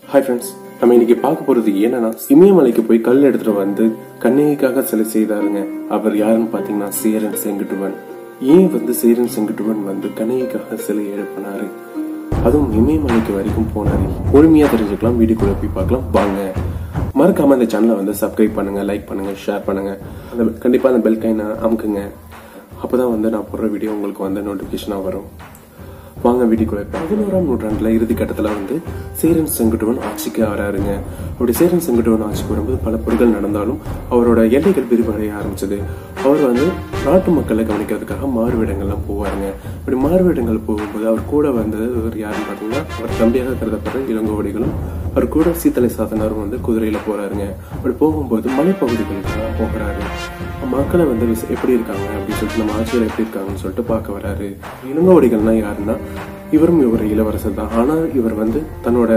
hi friends நம்ம இன்னைக்கு பார்க்க போறது என்னன்னா இமயமலைக்கு போய் கல் எடுத்துட்டு வந்து கண்ணகிக்காக சிலை செய்தாருங்க அவர் யாருன்னு பாத்தீங்கன்னா சேரன் செங்குட்டுவன் ஏன் வந்து சேரன் செங்குட்டுவன் வந்து கண்ணகிக்காக சிலை எழுப்பினாரு அதுவும் இமயமலைக்கு வரைக்கும் போனாரு முழுமையா தெரிஞ்சுக்கலாம் வீடியோக்குள்ள போய் பார்க்கலாம் வாங்க மறக்காம இந்த சேனலை வந்து சப்ஸ்கிரைப் பண்ணுங்க லைக் பண்ணுங்க ஷேர் பண்ணுங்க அந்த கண்டிப்பா அந்த பெல் கைனை அமுக்குங்க அப்பதான் வந்து நான் போடுற வீடியோ உங்களுக்கு வந்து நோட்டிபிகேஷனா வரும் வாங்க வீடியோக்குள்ள பதினோராம் நூற்றாண்டுல இறுதி கட்டத்துல வந்து சேரன் செங்குட்டுவன் ஆட்சிக்கு வராருங்க அப்படி சேரன் செங்குட்டுவன் ஆட்சிக்கு வரும்போது பல பொருட்கள் நடந்தாலும் அவரோட எல்லைகள் விரிவடைய ஆரம்பிச்சது அவர் வந்து நாட்டு மக்களை கவனிக்கிறதுக்காக மாறுவிடங்கள்லாம் போவாருங்க அப்படி மாறுவிடங்கள் போகும்போது அவர் கூட வந்தது யாருன்னு பாத்தீங்கன்னா அவர் தம்பியாக கருதப்படுற இளங்கோவடிகளும் அவர் கூட சீத்தலை சாத்தனாரும் வந்து குதிரையில போறாருங்க அப்படி போகும்போது மலைப்பகுதிகளுக்கு போகிறாரு மக்களை வந்து விச- எப்படி இருக்காங்க அப்படின்னு சொல்லிட்டு நம்ம ஆட்சியர் எப்படி இருக்காங்கன்னு சொல்லிட்டு பார்க்க வராரு இளங்கோவடிகள்னா யாருன்னா இவரும் இவர் இளவரசர் தான் ஆனா இவர் வந்து தன்னோட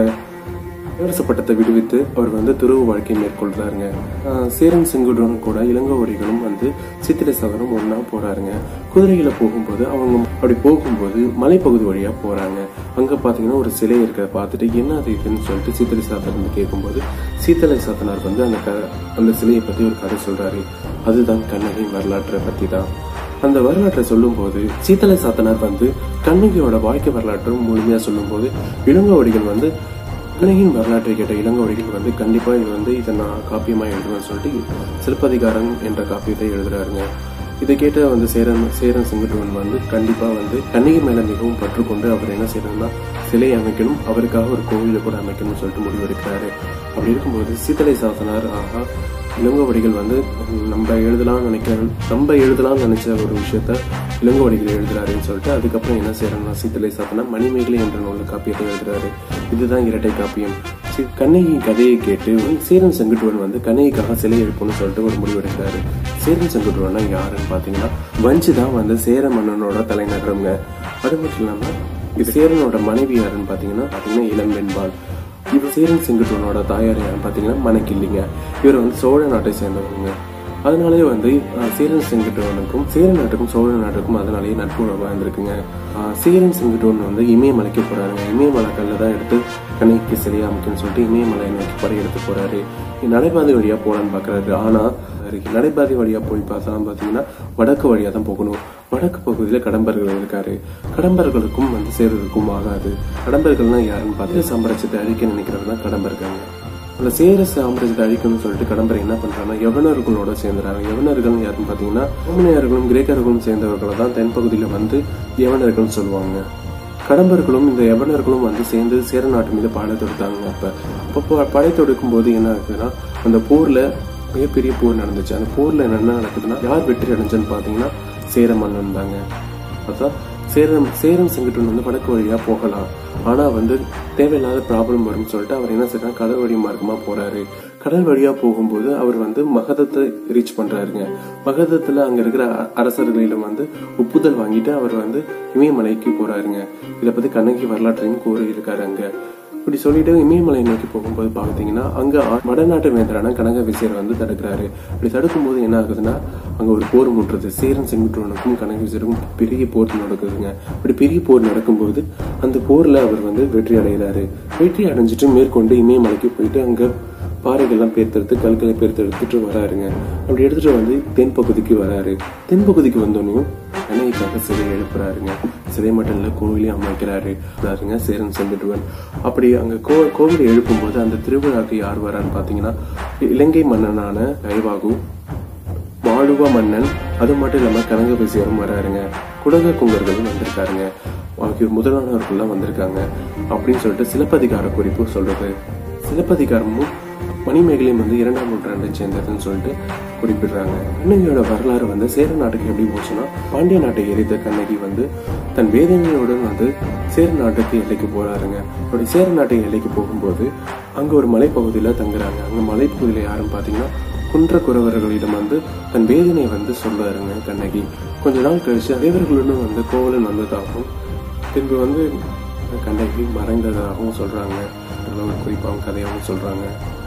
இளவரச பட்டத்தை விடுவித்து அவர் வந்து துறவு வாழ்க்கை மேற்கொள்றாருங்க ஆஹ் சேரன் செங்குடன் கூட இளங்கோவடிகளும் வந்து சித்திரை சகரம் ஒன்னா போறாருங்க குதிரையில போகும்போது அவங்க அப்படி போகும்போது மலைப்பகுதி வழியா போறாங்க அங்க பாத்தீங்கன்னா ஒரு சிலை இருக்கிறத பார்த்துட்டு என்ன அது இதுன்னு சொல்லிட்டு சீத்தலை சாத்தனார் வந்து கேட்கும்போது சீத்தலை சாத்தனார் வந்து அந்த க அந்த சிலையை பத்தி ஒரு கதை சொல்றாரு அதுதான் கண்ணகி வரலாற்றை பத்தி தான் அந்த வரலாற்றை சொல்லும்போது சீத்தலை சாத்தனார் வந்து கண்ணகியோட வாழ்க்கை வரலாற்று முழுமையா சொல்லும்போது இளங்கோவடிகள் வந்து கண்ணகியின் வரலாற்றை கேட்ட இளங்கோவடிகள் வந்து கண்டிப்பா இது வந்து இதை நான் காப்பியமா எழுதுவேன்னு சொல்லிட்டு சிலப்பதிகாரம் என்ற காப்பியத்தை எழுதுறாருங்க இதை கேட்ட வந்து சேரன் சேரன் செங்குட்டுவன் வந்து கண்டிப்பா வந்து கண்ணகி மேல மிகவும் பற்று கொண்டு அவர் என்ன செய்யணும்னா சிலை அமைக்கணும் அவருக்காக ஒரு கோவிலை கூட அமைக்கணும்னு சொல்லிட்டு முடிவெடுக்கிறாரு அப்படி இருக்கும்போது சீத்தலை சாசனார் ஆகா இளங்கோவடிகள் வந்து நம்ம எழுதலாம் நினைக்கிற நம்ம எழுதலாம்னு நினைச்ச ஒரு விஷயத்த இளங்கோவடிகள் எழுதுறாருன்னு சொல்லிட்டு அதுக்கப்புறம் என்ன செய்யறாருன்னா சீத்தலை சாத்தனா மணிமேகலை என்ற நூல் காப்பியத்தை எழுதுறாரு இதுதான் இரட்டை காப்பியம் சி- கண்ணகி கதையை கேட்டு சேரன் செங்குட்டுவன் வந்து கண்ணகிக்காக சிலை எழுப்பணும்னு சொல்லிட்டு ஒரு முடிவெடுக்கிறாரு சேரன் செங்குட்டுவன்னா யாருன்னு பாத்தீங்கன்னா வஞ்சி தான் வந்து சேர மன்னனோட தலைநகரம்ங்க அது மட்டும் இல்லாம இது சேரனோட மனைவி யாருன்னு பாத்தீங்கன்னா பாத்தீங்கன்னா இளம்பெண்பாள் இவர் சேரன் செங்குட்டுவனோட தாயார் யாருன்னு பாத்தீங்கன்னா மணக்கில்லிங்க இவர் வந்து சோழ நாட்டை சேர்ந்தவங்க அதனாலேயே வந்து அஹ், சேரன் செங்குட்டுவனுக்கும் சேர நாட்டுக்கும் சோழ நாட்டுக்கும் அதனாலேயே நட்பு வாழ்ந்திருக்குங்க அஹ், சேரன் செங்குட்டுவன் வந்து இமயமலைக்கு போறாருங்க இமயமலை கல்ல தான் எடுத்து கண்ணைக்கு சிலையா அமைக்கணும்னு சொல்லிட்டு இமயமலை நோக்கி படையெடுத்து போறாரு நடைபாதை வழியா போலான்னு பாக்குறாரு ஆனா அவருக்கு நடைபாதை வழியா போய் பார்த்தா பாத்தீங்கன்னா வடக்கு வழியா தான் போகணும் வடக்கு பகுதியில கடம்பர்கள் இருக்காரு கடம்பர்களுக்கும் வந்து சேர்றதுக்கும் ஆகாது கடம்பர்கள்னா யாருன்னு பார்த்து சாம்ராஜ்யத்தை அழிக்க நினைக்கிறது தான் கடம்பர்காங்க அந்த சேர சாம்ராஜ்யத்தை அழிக்கணும்னு சொல்லிட்டு கடம்பர் என்ன பண்றாங்கன்னா யவனர்களோட சேர்ந்துறாங்க யவனர்கள் யாருன்னு பாத்தீங்கன்னா ரோமனியர்களும் கிரேக்கர்களும் சேர்ந்தவர்களை தான் தென்பகுதியில வந்து யவனர்கள்னு சொல்லுவாங்க கடம்பர்களும் இந்த யவனர்களும் வந்து சேர்ந்து சேர நாட்டு மீது படை தொடுத்தாங்க அப்ப அப்போ ப- படை தொடுக்கும் போது என்ன ஆகுதுன்னா அந்த போர்ல மிகப்பெரிய போர் நடந்துச்சு அந்த போர்ல என்ன நடக்குதுன்னா யார் வெற்றி அடைஞ்சன்னு பாத்தீங்கன்னா சேர மன்னன் தாங்க அதான் சேரம் சேரம் செங்குட்டுவன் வந்து வடக்கு வழியா போகலாம் ஆனா வந்து தேவையில்லாத ப்ராப்ளம் வரும்னு சொல்லிட்டு அவர் என்ன செய்யறாரு கடல் வழி மார்க்கமா போறாரு கடல் வழியா போகும்போது அவர் வந்து மகதத்தை ரீச் பண்றாருங்க மகதத்துல அங்க இருக்கிற அ- அரசர்களிடம் வந்து ஒப்புதல் வாங்கிட்டு அவர் வந்து இமயமலைக்கு போறாருங்க இதை பத்தி கண்ணகி வரலாற்றையும் கூறி இருக்காரு அங்க இப்படி சொல்லிட்டு இமயமலை நோக்கி போகும்போது பாத்தீங்கன்னா அங்க ஆ- வடநாட்டு வேந்தரான கனக விசயர் வந்து தடுக்கிறாரு அப்படி தடுக்கும் போது என்ன ஆகுதுன்னா அங்க ஒரு போர் முற்றுது சேரன் செங்குட்டுவனுக்கும் கனக விசயருக்கும் பெரிய போர் நடக்குதுங்க அப்படி பெரிய போர் நடக்கும்போது அந்த போர்ல அவர் வந்து வெற்றி அடைகிறாரு வெற்றி அடைஞ்சிட்டு மேற்கொண்டு இமயமலைக்கு போயிட்டு அங்க பாறைகள்லாம் பேர்த்தெடுத்து கற்களை பேர்த்தெடுத்துட்டு வராருங்க அப்படி எடுத்துட்டு வந்து தென்பகுதிக்கு வராரு தென்பகுதிக்கு வந்தோடனையும் கண்ணகிக்காக சிலை எழுப்புறாருங்க சிலை மட்டும் இல்ல கோவிலையும் அமைக்கிறாரு அதாருங்க சேரன் செங்குட்டுவன் அப்படி அங்க கோ கோவில் எழுப்பும்போது அந்த திருவிழாக்கு யார் வரான்னு பாத்தீங்கன்னா இலங்கை மன்னனான கைவாகு மாளுவ மன்னன் அது மட்டும் இல்லாம கனக விசயரும் வராருங்க குடக குங்கர்களும் வந்திருக்காருங்க ஆகியோர் முதலானவர்கள்லாம் வந்திருக்காங்க அப்படின்னு சொல்லிட்டு சிலப்பதிகார குறிப்பு சொல்றது சிலப்பதிகாரமும் மணிமேகலையும் வந்து இரண்டாம் நூற்றாண்டை சேர்ந்ததுன்னு சொல்லிட்டு குறிப்பிடுறாங்க கண்ணகியோட வரலாறு வந்து சேர நாட்டுக்கு எப்படி போச்சுன்னா பாண்டிய நாட்டை எரித்த கண்ணகி வந்து தன் வேதனையுடன் வந்து சேர நாட்டுக்கு எல்லைக்கு போறாருங்க அப்படி சேர நாட்டு எல்லைக்கு போகும்போது அங்க ஒரு மலைப்பகுதியில தங்குறாங்க அங்க மலைப்பகுதியில யாருன்னு பாத்தீங்கன்னா குன்ற குறவர்களிடம் வந்து தன் வேதனை வந்து சொல்றாருங்க கண்ணகி கொஞ்ச நாள் கழிச்சு தேவர்களுடன் வந்து கோவலன் வந்ததாகவும் பின்பு வந்து கண்ணகி மறைந்ததாகவும் சொல்றாங்க அதெல்லாம் ஒரு குறிப்பாகவும் கதையாகவும் சொல்றாங்க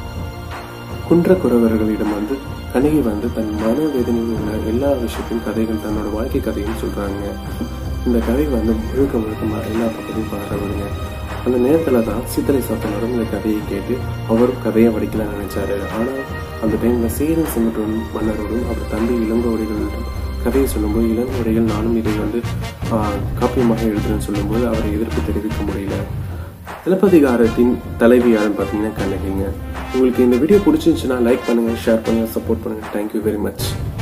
குன்ற குறவர்களிடம் வந்து கண்ணகி வந்து தன் மன வேதனையில் உள்ள எல்லா விஷயத்தையும் கதைகள் தன்னோட வாழ்க்கை கதையும் சொல்றாங்க இந்த கதை வந்து முழுக்க முழுக்க ம- எல்லா பக்கத்தையும் பரவுதுங்க அந்த நேரத்துல தான் சித்தலை சாத்தனாரும் இந்த கதையை கேட்டு அவரும் கதையை வடிக்கலாம்னு நினைச்சாரு ஆனால் அந்த டைம்ல சேரன் செங்கட்டுவன் மன்னரோடும் அவர் தந்தை இளங்கோவடிகளிடம் கதையை சொல்லும்போது இளங்கோவடிகள் நானும் இதை வந்து ஆஹ், காப்பியமாக எழுதுறேன்னு சொல்லும்போது அவரை எதிர்ப்பு தெரிவிக்க முடியல சிலப்பதிகாரத்தின் தலைவி யாருன்னு பார்த்தீங்கன்னா கண்ணகிங்க உங்களுக்கு இந்த வீடியோ பிடிச்சிருந்துச்சுன்னா லைக் பண்ணுங்க ஷேர் பண்ணுங்க சப்போர்ட் பண்ணுங்க தேங்க்யூ வெரி மச்